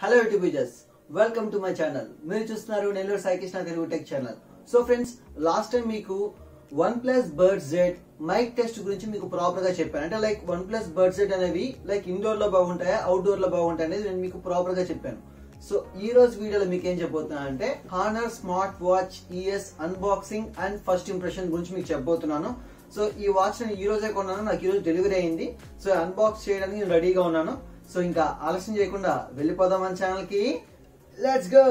hello YouTubers welcome to my channel మీరు చూస్తున్నారు Nellore Saikrishna Telugu tech channel so friends last time మీకు OnePlus bird Z mic test గురించి మీకు proper గా చెప్పాను అంటే like OnePlus bird Z అనేవి లైక్ ఇండోర్ లో బాగుంటాయా అవుట్డోర్ లో బాగుంటాయి అనేది నేను మీకు ప్రాపర్ గా చెప్పాను సో ఈ రోజు వీడియోలో మీకు ఏం చెప్పబోతున్నా అంటే Honor smart watch ES unboxing and first impression గురించి మీకు చెప్పబోతున్నాను సో ఈ వాచ్ నేను ఈ రోజే కొన్నాను నాకు ఈ రోజు డెలివరీ అయింది సో అన్బాక్స్ చేయడానికి నేను రెడీగా ఉన్నాను సో ఇంకా ఆలస్యం చేయకుండా వెళ్ళిపోదాం మన ఛానల్ కి let's go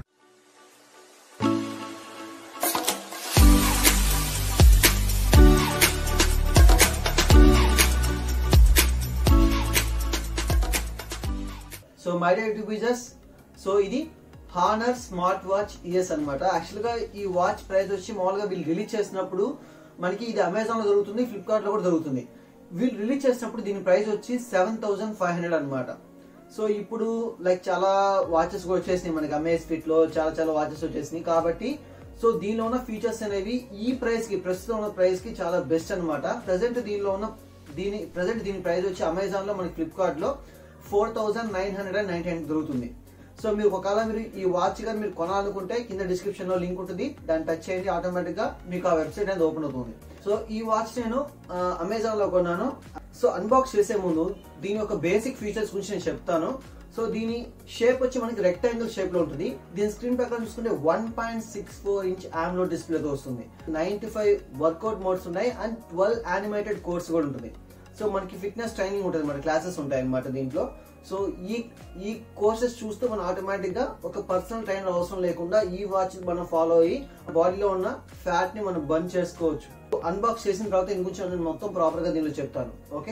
so my day YouTubers so ఇది హానర్ స్మార్ట్ వాచ్ ఇయర్స్ అనమాట యాక్చువల్ గా ఈ వాచ్ ప్రైస్ వచ్చి మామూలుగా వీళ్ళు రిలీజ్ చేసినప్పుడు మనకి ఇది అమెజాన్ లో దొరుకుతుంది ఫ్లిప్కార్ట్ లో కూడా దొరుకుతుంది వీళ్ళు రిలీజ్ చేసినప్పుడు దీని ప్రైస్ వచ్చి సెవెన్ థౌసండ్ ఫైవ్ హండ్రెడ్ అనమాట సో ఇప్పుడు లైక్ చాలా వాచెస్ కూడా వచ్చేసినాయి మనకి అమేజ్ ఫిట్ లో చాలా చాలా వాచెస్ వచ్చేసినాయి కాబట్టి సో దీనిలో ఉన్న ఫీచర్స్ అనేవి ఈ ప్రైస్ కి ప్రస్తుతం ఉన్న ప్రైస్ కి చాలా బెస్ట్ అనమాట ప్రెసెంట్ దీనిలో ఉన్న దీని ప్రెసెంట్ దీని ప్రైస్ వచ్చి అమెజాన్ లో మనకి ఫ్లిప్కార్ట్ లో four thousand nine hundred and ninety దొరుకుతుంది సో మీరు ఒకవేళ మీరు ఈ వాచ్ కానీ మీరు కొనాలనుకుంటే కింద డిస్క్రిప్షన్ లో లింక్ ఉంటుంది దాన్ని టచ్ చేయండి ఆటోమేటిక్ గా మీకు ఆ వెబ్సైట్ అనేది ఓపెన్ అవుతుంది సో ఈ వాచ్ నేను అమెజాన్ లో కొన్నాను సో అన్బాక్స్ చేసే ముందు దీని యొక్క బేసిక్ ఫీచర్స్ గురించి నేను చెప్తాను సో దీని షేప్ వచ్చి మనకి రెక్టాంగిల్ షేప్ లో ఉంటుంది దీని స్క్రీన్ ప్రకారం చూసుకుంటే one point six four inch ఆమ్లో డిస్ప్లేతో వస్తుంది నైన్టీ ఫైవ్ వర్కౌట్ మోడ్స్ ఉన్నాయి అండ్ ట్వెల్వ్ యానిమేటెడ్ కోర్స్ కూడా ఉంటుంది సో మనకి ఫిట్నెస్ ట్రైనింగ్ ఉంటుంది మన క్లాసెస్ ఉంటాయి అనమాట దీంట్లో సో ఈ ఈ కోర్సెస్ చూస్తే మనం ఆటోమేటిక్ గా ఒక పర్సనల్ ట్రైనర్ అవసరం లేకుండా ఈ వాచ్ మనం ఫాలో అయ్యి బాడీలో ఉన్న ఫ్యాట్ ని మనం బంద్ చేసుకోవచ్చు అన్బాక్స్ చేసిన తర్వాత ఇంకొంచెం నేను మొత్తం ప్రాపర్ గా దీనిలో చెప్తాను ఓకే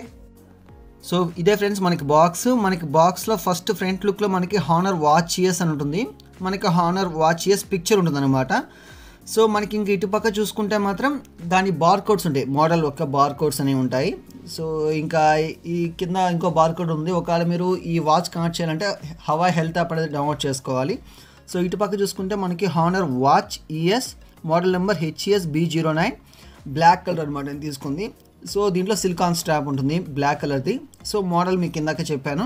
సో ఇదే ఫ్రెండ్స్ మనకి బాక్స్ మనకి బాక్స్లో ఫస్ట్ ఫ్రంట్ లుక్లో మనకి హానర్ వాచ్ ఇయర్స్ అని ఉంటుంది మనకి హానర్ వాచ్ ఇయర్స్ పిక్చర్ ఉంటుంది అనమాట సో మనకి ఇంక ఇటుపక్క చూసుకుంటే మాత్రం దాని బార్ కోడ్స్ ఉంటాయి మోడల్ యొక్క బార్ కోడ్స్ అనేవి ఉంటాయి సో ఇంకా ఈ కింద ఇంకో బార్ కోడ్ ఉంది ఒకవేళ మీరు ఈ వాచ్ కనెక్ట్ చేయాలంటే హవా హెల్త్ యాప్ అనేది డౌన్లోడ్ చేసుకోవాలి సో ఇటుపక్క చూసుకుంటే మనకి Honor watch ES model number HES B zero nine black colour అనమాట నేను తీసుకుంది సో దీంట్లో సిలికాన్ స్ట్రాప్ ఉంటుంది బ్లాక్ కలర్ది సో మోడల్ మీకు ఇందాక చెప్పాను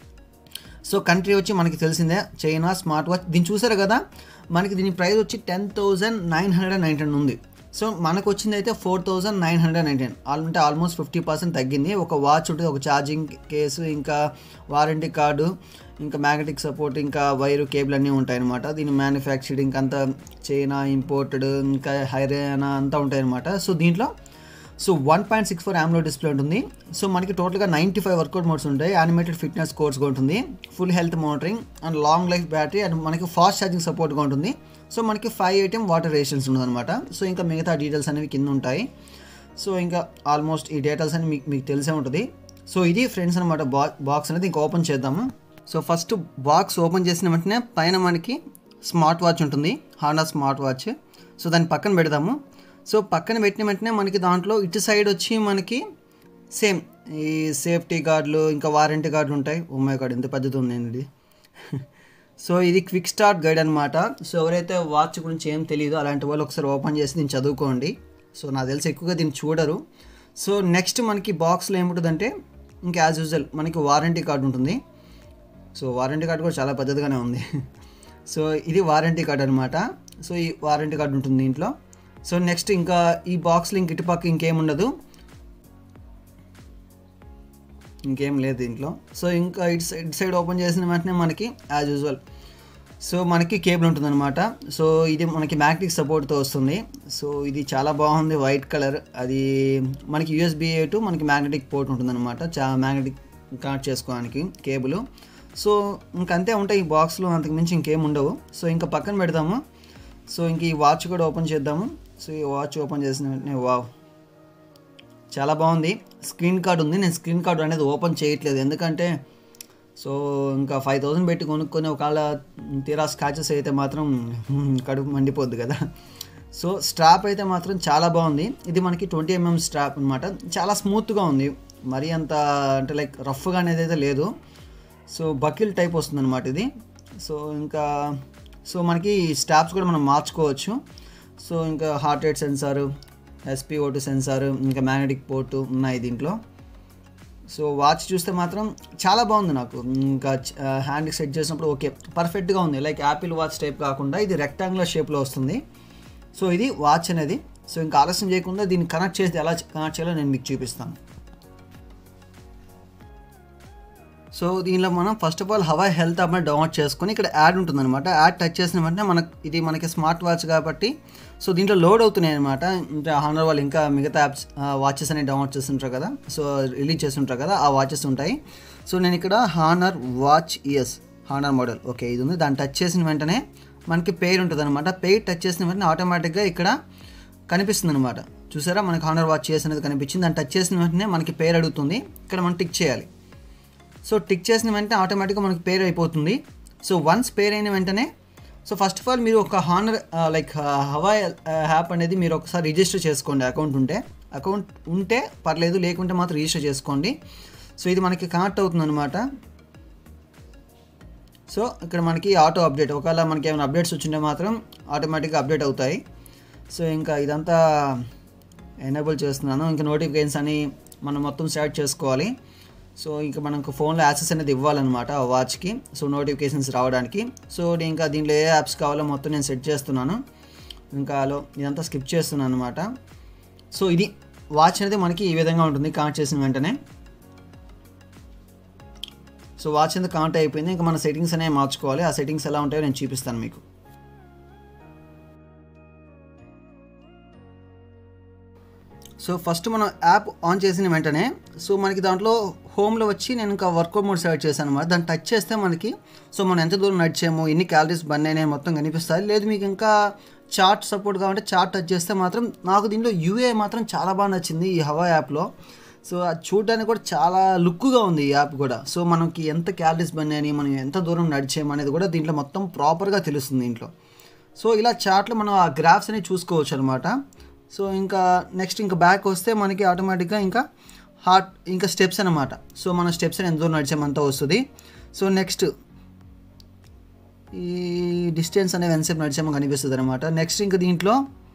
సో కంట్రీ వచ్చి మనకి తెలిసిందే చైనా స్మార్ట్ వాచ్ దీన్ని చూసారు కదా మనకి దీని ప్రైస్ వచ్చి ten thousand nine hundred nineteen ఉంది సో మనకు వచ్చింది అయితే four thousand nine hundred nineteen అంటే ఆల్మోస్ట్ ఫిఫ్టీ పర్సెంట్ తగ్గింది ఒక వాచ్ ఉంటుంది ఒక ఛార్జింగ్ కేసు ఇంకా వారంటీ కార్డు ఇంకా మ్యాగ్నెటిక్ సపోర్ట్ ఇంకా వైరు కేబుల్ అన్నీ ఉంటాయి అనమాట దీని మ్యానుఫ్యాక్చరింగ్ అంతా చైనా ఇంపోర్టెడ్ ఇంకా హైర్యానా అంతా ఉంటాయి అనమాట సో దీంట్లో so one point six four యామ్లో డిస్ప్లే ఉంటుంది సో మనకి టోటల్గా నైంటీ ఫైవ్ వర్కౌట్ మోడ్స్ ఉంటాయి యానిమేటెడ్ ఫిట్నెస్ కోర్స్గా ఉంటుంది full health monitoring and long life battery and మనకి ఫాస్ట్ ఛార్జింగ్ సపోర్ట్గా ఉంటుంది సో మనకి ఫైవ్ ఐటమ్ వాటర్ రేషన్స్ ఉంటుందన్నమాట సో ఇంకా మిగతా డీటెయిల్స్ అనేవి కింద ఉంటాయి సో ఇంకా ఆల్మోస్ట్ ఈ డీటెయిల్స్ అని మీకు మీకు తెలిసే ఉంటుంది సో ఇది ఫ్రెండ్స్ అనమాట బా బాక్స్ అనేది ఇంకా ఓపెన్ చేద్దాము సో ఫస్ట్ బాక్స్ ఓపెన్ చేసిన వెంటనే పైన మనకి స్మార్ట్ వాచ్ ఉంటుంది హాండా స్మార్ట్ వాచ్ సో దాన్ని పక్కన పెడదాము సో పక్కన పెట్టిన వెంటనే మనకి దాంట్లో ఇటు సైడ్ వచ్చి మనకి సేమ్ ఈ సేఫ్టీ గార్డులు ఇంకా వారంటీ గార్డులు ఉంటాయి ఉమ్మాయి కార్డు ఎంత పద్ధతి ఉందండి సో ఇది క్విక్ స్టార్ట్ గైడ్ అనమాట సో ఎవరైతే వాచ్ గురించి ఏం తెలియదు అలాంటి వాళ్ళు ఒకసారి ఓపెన్ చేసి దీన్ని చదువుకోండి సో నాకు తెలిసి ఎక్కువగా దీన్ని చూడరు సో నెక్స్ట్ మనకి బాక్స్లో ఏముంటుందంటే ఇంకా యాజ్ యూజువల్ మనకి వారంటీ కార్డు ఉంటుంది సో వారంటీ కార్డు కూడా చాలా పెద్దదిగానే ఉంది సో ఇది వారంటీ కార్డు అనమాట సో ఈ వారంటీ కార్డు ఉంటుంది దీంట్లో సో నెక్స్ట్ ఇంకా ఈ బాక్స్లో ఇంక ఇటుపక్క ఇంకేం ఉండదు ఇంకేం లేదు దీంట్లో సో ఇంకా ఇటు సైడ్ ఇటు సైడ్ ఓపెన్ చేసిన వెంటనే మనకి యాజ్ యూజువల్ సో మనకి కేబుల్ ఉంటుందన్నమాట సో ఇది మనకి మ్యాగ్నెటిక్ సపోర్ట్తో వస్తుంది సో ఇది చాలా బాగుంది వైట్ కలర్ అది మనకి యూఎస్బి టు మనకి మ్యాగ్నెటిక్ పోర్ట్ ఉంటుందన్నమాట చా మ్యాగ్నెటిక్ కనెక్ట్ చేసుకోవడానికి కేబుల్ సో ఇంకంతే ఉంటాయి ఈ బాక్స్లో అంతకు మించి ఇంకేం ఉండవు సో ఇంకా పక్కన పెడతాము సో ఇంక ఈ వాచ్ కూడా ఓపెన్ చేద్దాము సో ఈ వాచ్ ఓపెన్ చేసిన వెంటనే వావ్ చాలా బాగుంది స్క్రీన్ కార్డ్ ఉంది నేను స్క్రీన్ కార్డ్ అనేది ఓపెన్ చేయట్లేదు ఎందుకంటే సో ఇంకా ఫైవ్ థౌసండ్ పెట్టి కొనుక్కొని ఒకవేళ తీరా స్క్రాచెస్ అయితే మాత్రం కడుపు మండిపోద్ది కదా సో స్ట్రాప్ అయితే మాత్రం చాలా బాగుంది ఇది మనకి ట్వంటీ ఎంఎం స్ట్రాప్ అనమాట చాలా స్మూత్గా ఉంది మరీ అంత అంటే లైక్ రఫ్గా అనేది అయితే లేదు సో బకిల్ టైప్ వస్తుంది అనమాట ఇది సో ఇంకా సో మనకి స్టాప్స్ కూడా మనం మార్చుకోవచ్చు సో ఇంకా heart rate sensor SP O two sensor ఇంకా మ్యాగ్నెటిక్ పోర్టు ఉన్నాయి దీంట్లో సో వాచ్ చూస్తే మాత్రం చాలా బాగుంది నాకు ఇంకా హ్యాండ్కి సెట్ చేసినప్పుడు ఓకే పర్ఫెక్ట్గా ఉంది లైక్ యాపిల్ వాచ్ టైప్ కాకుండా ఇది రెక్టాంగులర్ షేప్లో వస్తుంది సో ఇది వాచ్ అనేది సో ఇంకా ఆలస్యం చేయకుండా దీన్ని కనెక్ట్ చేస్తే ఎలా కనెక్ట్ చేయాలో నేను మీకు చూపిస్తాను సో దీనిలో మనం first of all Huawei health app download చేసుకొని ఇక్కడ యాడ్ ఉంటుంది అనమాట యాడ్ టచ్ చేసిన వెంటనే మనకు ఇది మనకి స్మార్ట్ వాచ్ కాబట్టి సో దీంట్లో లోడ్ అవుతున్నాయి అనమాట ఇంకా హానర్ వాళ్ళు ఇంకా మిగతా యాప్స్ వాచెస్ అనేవి డౌన్లోడ్ చేస్తుంటారు కదా సో రిలీజ్ చేస్తుంటారు కదా ఆ వాచెస్ ఉంటాయి సో నేను ఇక్కడ Honor watch ES Honor model okay ఇది ఉంది దాన్ని టచ్ చేసిన వెంటనే మనకి పేరు ఉంటుంది అనమాట పేరు టచ్ చేసిన వెంటనే ఆటోమేటిక్గా ఇక్కడ కనిపిస్తుంది అనమాట చూసారా మనకి హానర్ వాచ్ ఇయర్స్ అనేది కనిపించింది దాన్ని టచ్ చేసిన వెంటనే మనకి పేరు అడుగుతుంది ఇక్కడ మనం టిక్ చేయాలి సో టిక్ చేసిన వెంటనే ఆటోమేటిక్గా మనకి పేరు అయిపోతుంది సో వన్స్ పేరు అయిన వెంటనే సో ఫస్ట్ ఆఫ్ ఆల్ మీరు ఒక హానర్ లైక్ హవా యాప్ అనేది మీరు ఒకసారి రిజిస్టర్ చేసుకోండి అకౌంట్ ఉంటే అకౌంట్ ఉంటే పర్లేదు లేకుంటే మాత్రం రిజిస్టర్ చేసుకోండి సో ఇది మనకి కనెక్ట్ అవుతుంది అనమాట సో ఇక్కడ మనకి ఆటో అప్డేట్ ఒకవేళ మనకి ఏమైనా అప్డేట్స్ వచ్చింటే మాత్రం ఆటోమేటిక్గా అప్డేట్ అవుతాయి సో ఇంకా ఇదంతా ఎనేబుల్ చేస్తున్నాను ఇంకా నోటిఫికేషన్స్ అని మనం మొత్తం స్టార్ట్ చేసుకోవాలి సో ఇంకా మనకు ఫోన్లో యాక్సెస్ అనేది ఇవ్వాలన్నమాట ఆ వాచ్కి సో నోటిఫికేషన్స్ రావడానికి సో ఇంకా దీంట్లో ఏ యాప్స్ కావాలో మొత్తం నేను సెట్ చేస్తున్నాను ఇంకా లో ఇదంతా స్కిప్ చేస్తున్నాను అనమాట సో ఇది వాచ్ అనేది మనకి ఈ విధంగా ఉంటుంది కనెక్ట్ చేసిన వెంటనే సో వాచ్ అనేది కనెక్ట్ అయిపోయింది ఇంకా మన సెట్టింగ్స్ అనేవి మార్చుకోవాలి ఆ సెట్టింగ్స్ ఎలా ఉంటాయో నేను చూపిస్తాను మీకు సో ఫస్ట్ మనం యాప్ ఆన్ చేసిన వెంటనే సో మనకి దాంట్లో హోమ్లో వచ్చి నేను ఇంకా వర్కౌట్ మోడ్ సెలెక్ట్ చేశాను అనమాట దాన్ని టచ్ చేస్తే మనకి సో మనం ఎంత దూరం నడిచాము ఎన్ని క్యాలరీస్ బర్న్ అయినాయి మొత్తం కనిపిస్తాయి లేదు మీకు ఇంకా చార్ట్ సపోర్ట్ కావాలంటే చార్ట్ టచ్ చేస్తే మాత్రం నాకు దీంట్లో యూఏ మాత్రం చాలా బాగా నచ్చింది ఈ హవా యాప్లో సో అది చూడడానికి కూడా చాలా లుక్గా ఉంది ఈ యాప్ కూడా సో మనకి ఎంత క్యాలరీస్ బర్న్ అయినాయి మనం ఎంత దూరం నడిచాము అనేది కూడా దీంట్లో మొత్తం ప్రాపర్గా తెలుస్తుంది దీంట్లో సో ఇలా చార్ట్లో మనం ఆ గ్రాఫ్స్ అనేవి చూసుకోవచ్చు అనమాట సో ఇంకా నెక్స్ట్ ఇంకా బ్యాక్ వస్తే మనకి ఆటోమేటిక్గా ఇంకా హార్ట్ ఇంకా స్టెప్స్ అనమాట సో మన స్టెప్స్ ఎంత దూరం నడిచామంతా వస్తుంది సో నెక్స్ట్ ఈ డిస్టెన్స్ అనేవి ఎంతసేపు నడిచామో కనిపిస్తుంది అనమాట నెక్స్ట్ ఇంకా దీంట్లో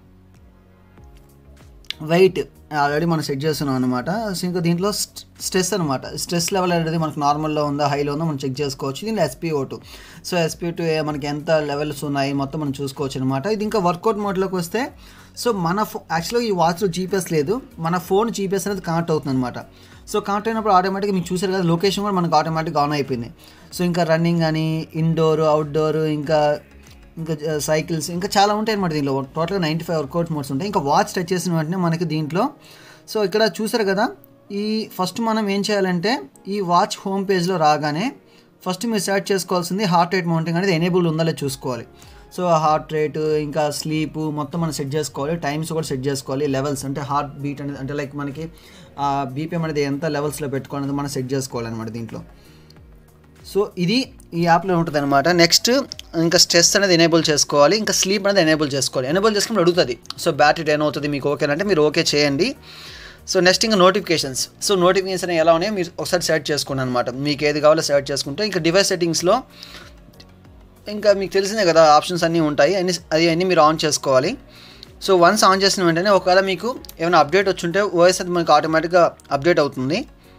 వెయిట్ ఆల్రెడీ మనం సెట్ చేస్తున్నాం అనమాట సో ఇంకా దీంట్లో స్ట్రెస్ అనమాట స్ట్రెస్ లెవెల్ అనేది మనకు నార్మల్లో ఉందా హైలో ఉందా మనం చెక్ చేసుకోవచ్చు దీంట్లో SPO two so SP two మనకి ఎంత లెవెల్స్ ఉన్నాయి మొత్తం మనం చూసుకోవచ్చు అనమాట ఇది ఇంకా వర్కౌట్ మోడ్లోకి వస్తే సో మన ఫో యాక్చువల్గా ఈ వాచ్లో జీపీఎస్ లేదు మన ఫోన్ జీపీఎస్ అనేది కనెక్ట్ అవుతుంది అనమాట సో కనెక్ట్ అయినప్పుడు ఆటోమేటిక్గా మీకు చూసారు కదా లొకేషన్ కూడా మనకు ఆటోమేటిక్గా ఆన్ అయిపోయింది సో ఇంకా రన్నింగ్ అని ఇండోర్ అవుట్డోర్ ఇంకా ఇంకా సైకిల్స్ ఇంకా చాలా ఉంటాయి అనమాట దీంట్లో టోటల్గా నైంటీ ఫైవ్ వర్కౌట్ మోడ్స్ ఉంటాయి ఇంకా వాచ్ టచ్ చేసిన వెంటనే మనకి దీంట్లో సో ఇక్కడ చూసారు కదా ఈ ఫస్ట్ మనం ఏం చేయాలంటే ఈ వాచ్ హోమ్ పేజ్లో రాగానే ఫస్ట్ మీరు సెర్చ్ చేసుకోవాల్సింది హార్ట్ రేట్ మౌంటింగ్ అనేది ఎనేబుల్ ఉందా లేదో చూసుకోవాలి సో హార్ట్ రేట్ ఇంకా స్లీప్ మొత్తం మనం సెట్ చేసుకోవాలి టైమ్స్ కూడా సెట్ చేసుకోవాలి లెవెల్స్ అంటే హార్ట్ బీట్ అనేది అంటే లైక్ మనకి బీపీఎం అనేది ఎంత లెవెల్స్లో పెట్టుకోవాలనేది మనం సెట్ చేసుకోవాలన్నమాట దీంట్లో సో ఇది ఈ యాప్లో ఉంటుంది అనమాట నెక్స్ట్ ఇంకా స్ట్రెస్ అనేది ఎనేబుల్ చేసుకోవాలి ఇంకా స్లీప్ అనేది ఎనేబుల్ చేసుకోవాలి ఎనేబుల్ చేసుకున్నప్పుడు అడుగుతుంది సో బ్యాటరీ డ్రైన్ అవుతుంది మీకు ఓకేనంటే మీరు ఓకే చేయండి సో నెక్స్ట్ ఇంకా నోటిఫికేషన్స్ సో నోటిఫికేషన్ ఎలా ఉన్నాయో మీరు ఒకసారి సెలెక్ట్ చేసుకోండి అనమాట మీకు ఏది కావాలో సెలెక్ట్ చేసుకుంటే ఇంకా డివైస్ సెట్టింగ్స్లో ఇంకా మీకు తెలిసిందే కదా ఆప్షన్స్ అన్నీ ఉంటాయి అన్ని అది అన్నీ మీరు ఆన్ చేసుకోవాలి సో వన్స్ ఆన్ చేసిన వెంటనే ఒకవేళ మీకు ఏమైనా అప్డేట్ వచ్చుంటే ఓఎస్ అది మనకు ఆటోమేటిక్గా అప్డేట్ అవుతుంది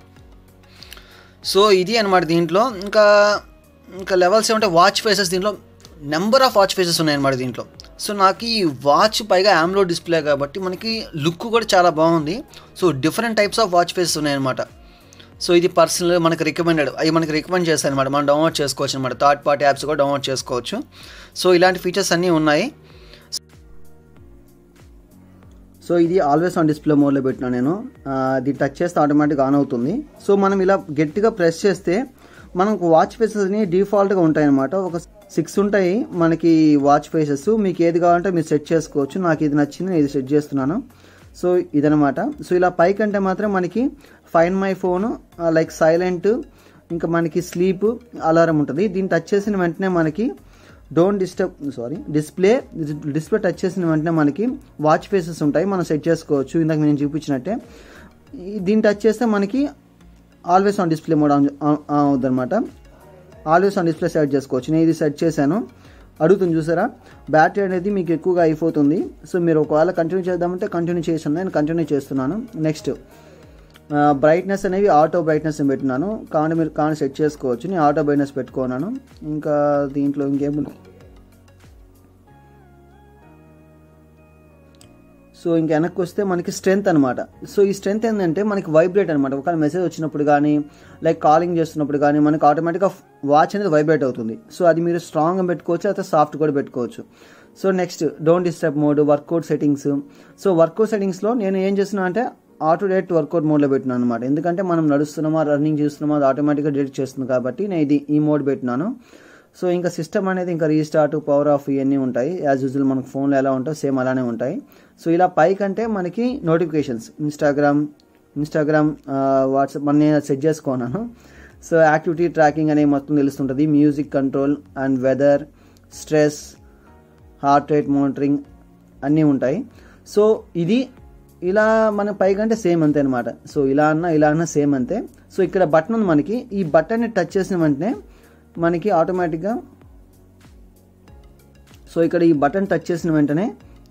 సో ఇది అనమాట దీంట్లో ఇంకా ఇంకా లెవెల్స్ ఏమంటే వాచ్ ఫేసెస్ దీంట్లో నెంబర్ ఆఫ్ వాచ్ ఫేసెస్ ఉన్నాయన్నమాట దీంట్లో సో నాకు ఈ వాచ్ పైగా ఆమ్లో డిస్ప్లే కాబట్టి మనకి లుక్ కూడా చాలా బాగుంది so different types of watch faces ఉన్నాయన్నమాట సో ఇది పర్సనల్ మనకి రికమెండెడ్ అవి మనకి రికమెండ్ చేస్తాయి అనమాట మనం డౌన్లోడ్ చేసుకోవచ్చు అనమాట థర్డ్ పార్టీ యాప్స్ కూడా డౌన్లోడ్ చేసుకోవచ్చు సో ఇలాంటి ఫీచర్స్ అన్నీ ఉన్నాయి సో ఇది ఆల్వేస్ ఆన్ డిస్ప్లే మోడ్లో పెట్టినా నేను అది టచ్ చేస్తే ఆటోమేటిక్ ఆన్ అవుతుంది సో మనం ఇలా గట్టిగా ప్రెస్ చేస్తే మనకు వాచ్ ఫేసెస్ని డిఫాల్ట్గా ఉంటాయి అనమాట ఒక సిక్స్ ఉంటాయి మనకి వాచ్ ఫేసెస్ మీకు ఏది కావాలంటే మీరు సెట్ చేసుకోవచ్చు నాకు ఇది నచ్చింది నేను ఇది సెట్ చేస్తున్నాను సో ఇదనమాట సో ఇలా పైకంటే మాత్రం మనకి find my phone like silent ఇంకా మనకి స్లీప్ అలారం ఉంటుంది దీన్ని టచ్ చేసిన వెంటనే మనకి don't disturb sorry display display touch చేసిన వెంటనే మనకి వాచ్ ఫేసెస్ ఉంటాయి మనం సెట్ చేసుకోవచ్చు ఇందాక నేను చూపించినట్టే దీన్ని టచ్ చేస్తే మనకి always on display mode on అవుతుంది అనమాట ఆల్వేస్ ఆన్ డిస్ప్లే సెట్ చేసుకోవచ్చు నేను ఇది సెట్ చేశాను అడుగుతుంది చూసారా బ్యాటరీ అనేది మీకు ఎక్కువగా అయిపోతుంది సో మీరు ఒకవేళ కంటిన్యూ చేద్దామంటే కంటిన్యూ చేసాను నేను కంటిన్యూ చేస్తున్నాను నెక్స్ట్ బ్రైట్నెస్ అనేవి ఆటో బ్రైట్నెస్ పెట్టినాను కాండి మీరు కాండి సెట్ చేసుకోవచ్చు నేను ఆటో బ్రైట్నెస్ పెట్టుకున్నాను ఇంకా దీంట్లో ఇంకేం సో ఇంక వెనక్కి వస్తే మనకి స్ట్రెంత్ అనమాట సో ఈ స్ట్రెంత్ ఏంటంటే మనకి వైబ్రేట్ అనమాట ఒకవేళ మెసేజ్ వచ్చినప్పుడు కానీ లైక్ కాలింగ్ చేస్తున్నప్పుడు కానీ మనకి ఆటోమేటిక్గా వాచ్ అనేది వైబ్రేట్ అవుతుంది సో అది మీరు స్ట్రాంగ్గా పెట్టుకోవచ్చు అయితే సాఫ్ట్ కూడా పెట్టుకోవచ్చు so next don't disturb mode workout settings so workout సెట్టింగ్స్లో నేను ఏం చేస్తున్నా అంటే ఆటో డేట్ వర్కౌట్ మోడ్లో పెట్టినాను అనమాట ఎందుకంటే మనం నడుస్తున్నామా రన్నింగ్ చేస్తున్నామా అది ఆటోమేటిక్గా డేట్ చేస్తుంది కాబట్టి నేను ఇది ఈ మోడ్ పెట్టినాను సో ఇంకా సిస్టమ్ అనేది ఇంకా రీస్టార్ట్ పవర్ ఆఫ్ ఇవన్నీ ఉంటాయి యాజ్ యూజువల్ మనకు ఫోన్లో ఎలా ఉంటాయో సేమ్ అలానే ఉంటాయి సో ఇలా పైకంటే మనకి నోటిఫికేషన్స్ ఇన్స్టాగ్రామ్ ఇన్స్టాగ్రామ్ వాట్సాప్ మన నేను సెట్ చేసుకున్నాను సో యాక్టివిటీ ట్రాకింగ్ అనేది మొత్తం తెలుస్తుంటుంది music control and weather stress heart rate monitoring అన్నీ ఉంటాయి సో ఇది ఇలా మన పైకంటే సేమ్ అంతే అనమాట సో ఇలా అన్నా ఇలా అన్నా సేమ్ అంతే సో ఇక్కడ బటన్ ఉంది మనకి ఈ బటన్ని టచ్ చేసిన వెంటనే మనకి ఆటోమేటిక్గా సో ఇక్కడ ఈ బటన్ టచ్ చేసిన వెంటనే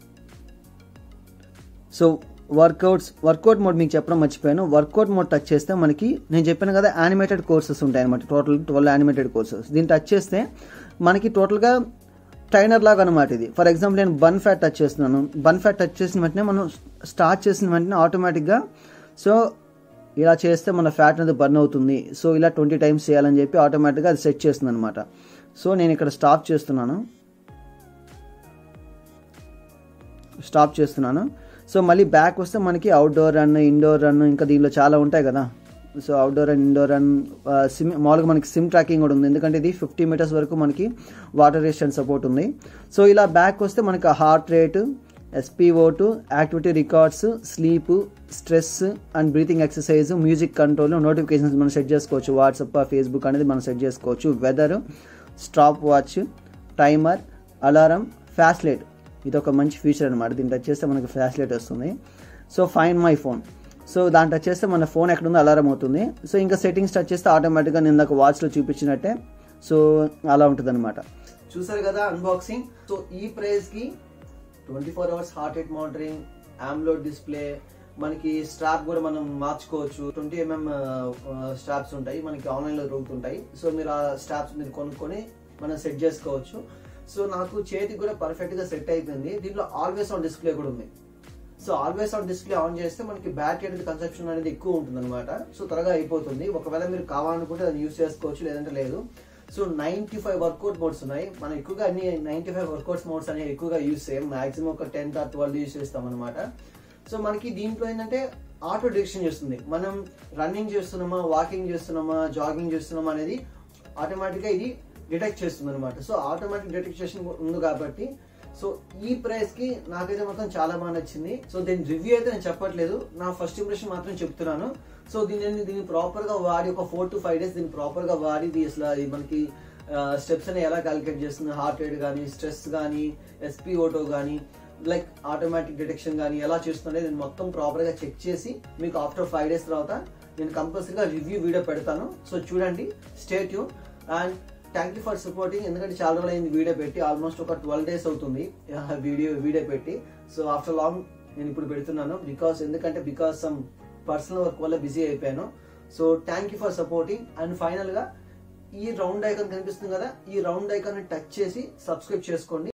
సో వర్కౌట్స్ వర్కౌట్ మోడ్ మీకు చెప్పడం మర్చిపోయాను వర్కౌట్ మోడ్ టచ్ చేస్తే మనకి నేను చెప్పాను కదా యానిమేటెడ్ కోర్సెస్ ఉంటాయి అనమాట టోటల్ ట్వెల్వ్ యానిమేటెడ్ కోర్సెస్ దీన్ని టచ్ చేస్తే మనకి టోటల్గా ట్రైనర్ లాగా అనమాట ఇది ఫర్ ఎగ్జాంపుల్ నేను బన్ ఫ్యాట్ టచ్ చేస్తున్నాను బన్ ఫ్యాట్ టచ్ చేసిన వెంటనే మనం స్టార్ట్ చేసిన వెంటనే ఆటోమేటిక్గా సో ఇలా చేస్తే మన ఫ్యాట్ అనేది బర్న్ అవుతుంది సో ఇలా ట్వంటీ టైమ్స్ చేయాలని చెప్పి ఆటోమేటిక్గా అది సెట్ చేస్తుంది అనమాట సో నేను ఇక్కడ స్టాప్ చేస్తున్నాను స్టాప్ చేస్తున్నాను సో మళ్ళీ బ్యాక్ వస్తే మనకి అవుట్డోర్ రన్ ఇండోర్ రన్ ఇంకా దీనిలో చాలా ఉంటాయి కదా so outdoor and indoor run swim మామూలుగా మనకి సిమ్ ట్రాకింగ్ కూడా ఉంది ఎందుకంటే ఇది ఫిఫ్టీ మీటర్స్ వరకు మనకి వాటర్ రెసిస్టెంట్ సపోర్ట్ ఉంది సో ఇలా బ్యాక్ వస్తే మనకి heart rate SPO two activity records sleep stress and breathing exercise music control notifications మనం సెట్ చేసుకోవచ్చు వాట్సాప్ ఫేస్బుక్ అనేది మనం సెట్ చేసుకోవచ్చు weather stopwatch timer alarm flashlight ఇది ఒక మంచి ఫీచర్ అనమాట దీన్ని టచ్ చేస్తే మనకి ఫ్లాష్లైట్ వస్తుంది so find my phone so దాన్ని టచ్ చేస్తే మన ఫోన్ ఎక్కడ ఉందో అలారం అవుతుంది సో ఇంకా సెట్టింగ్స్ టచ్ చేస్తే ఆటోమేటిక్గా నేను దాకా వాచ్లో చూపించినట్టే సో అలా ఉంటుంది అనమాట చూసారు కదా అన్బాక్సింగ్ సో ఈ ప్రైస్ కి twenty four hours heart rate monitoring ఆమ్లోడ్ డిస్ప్లే మనకి స్ట్రాప్ కూడా మనం మార్చుకోవచ్చు ట్వంటీ ఎంఎం స్ట్రాప్స్ ఉంటాయి మనకి ఆన్లైన్ లో దొరుకుతుంటాయి సో మీరు ఆ స్ట్రాప్స్ మీరు కొనుక్కొని మనం సెట్ చేసుకోవచ్చు సో నాకు చేతికి కూడా పర్ఫెక్ట్ గా సెట్ అయిపోయింది దీంట్లో ఆల్వేస్ ఆన్ డిస్ప్లే కూడా ఉంది so always on display on చేస్తే మనకి బ్యాటరీ అనేది కన్సప్షన్ అనేది ఎక్కువ ఉంటుంది అనమాట సో త్వరగా అయిపోతుంది ఒకవేళ మీరు కావాలనుకుంటే దాన్ని యూస్ చేసుకోవచ్చు లేదంటే లేదు so ninety five workout modes ఉన్నాయి మనం ఎక్కువగా అన్ని నైన్టీ ఫైవ్ వర్కౌట్స్ మోడ్స్ అనేవి ఎక్కువగా యూస్ చేయం మాక్సిమం ఒక టెన్ ఆర్ ట్వెల్వ్ యూస్ చేస్తాం అనమాట సో మనకి దీంట్లో ఏంటంటే ఆటో డిరెక్షన్ చేస్తుంది మనం రన్నింగ్ చేస్తున్నామా వాకింగ్ చేస్తున్నామా జాగింగ్ చేస్తున్నామా అనేది ఆటోమేటిక్గా ఇది డిటెక్ట్ చేస్తుంది అనమాట సో ఆటోమేటిక్ డిటెక్షన్ ఉంది కాబట్టి సో ఈ ప్రైస్ కి నాకైతే మొత్తం చాలా బాగా నచ్చింది సో దీని రివ్యూ అయితే నేను చెప్పట్లేదు నా ఫస్ట్ ఇంప్రెషన్ మాత్రం చెప్తున్నాను సో దీన్ని దీన్ని ప్రాపర్ గా వాడి ఒక ఫోర్ టు ఫైవ్ డేస్ దీన్ని ప్రాపర్ గా వాడి ఇది అసలు అది మనకి స్టెప్స్ అని ఎలా క్యాలిక్యులేట్ చేస్తుంది హార్ట్ రేట్ కానీ స్ట్రెస్ కానీ ఎస్పీ ఓటో కానీ లైక్ ఆటోమేటిక్ డిటెక్షన్ కానీ ఎలా చేస్తుంది నేను మొత్తం ప్రాపర్ గా చెక్ చేసి మీకు ఆఫ్టర్ ఫైవ్ డేస్ తర్వాత నేను కంపల్సరీగా రివ్యూ వీడియో పెడతాను సో చూడండి స్టేట్ యూ and thank you for supporting ఎందుకంటే చాలా రోజులు అయింది వీడియో పెట్టి ఆల్మోస్ట్ ఒక ట్వెల్వ్ డేస్ అవుతుంది వీడియో వీడియో పెట్టి సో ఆఫ్టర్ లాంగ్ నేను ఇప్పుడు పెడుతున్నాను బికాస్ ఎందుకంటే బికాస్ సమ్ పర్సనల్ వర్క్ వల్ల బిజీ అయిపోయాను so thank you for supporting and final గా ఈ రౌండ్ ఐకాన్ కనిపిస్తుంది కదా ఈ రౌండ్ ఐకాన్ టచ్ చేసి సబ్స్క్రైబ్ చేసుకోండి